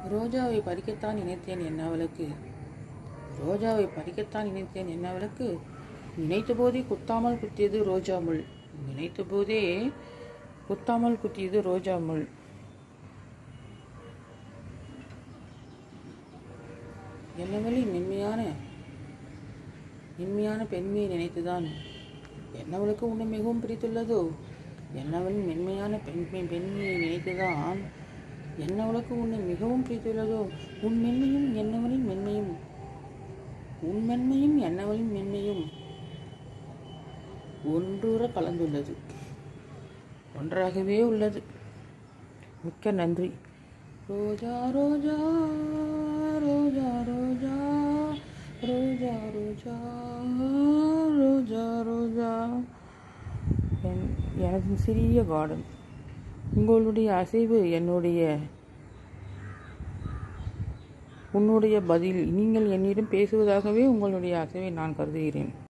ரோஜாவை பறிக்கத்தான் நினைத்தேன் என்னவளுக்கு ரோஜாவை பறிக்கத்தான் நினைத்தேன் என்னவளுக்கு நினைத்த போதே குத்தாமல் குத்தியது ரோஜா முள் நினைத்த போதே குத்தாமல் குத்தியது ரோஜா முள் என்னவளி மென்மையான மென்மையான பெண்மையை நினைத்துதான் என்னவளுக்கு உன்னை மிகவும் பிடித்துள்ளதோ என்னவளின் மென்மையான பெண்மை பெண்மையை நினைத்துதான் என்னவளுக்கு உன்னை மிகவும் பிடித்துள்ளதோ உன் மென்மையும் என்னவளின் மென்மையும் உன் மென்மையும் என்னவளின் மென்மையும் ஒன்றுற கலந்துள்ளது ஒன்றாகவே உள்ளது மிக்க நன்றி ரோஜா ரோஜா ரோஜா ரோஜா ரோஜா ரோஜா ரோஜா ரோஜா என் எனது சிறிய கார்டன் உங்களுடைய அசைவு என்னுடைய உன்னுடைய பதில் நீங்கள் என்னிடம் பேசுவதாகவே உங்களுடைய அசைவை நான் கருதுகிறேன்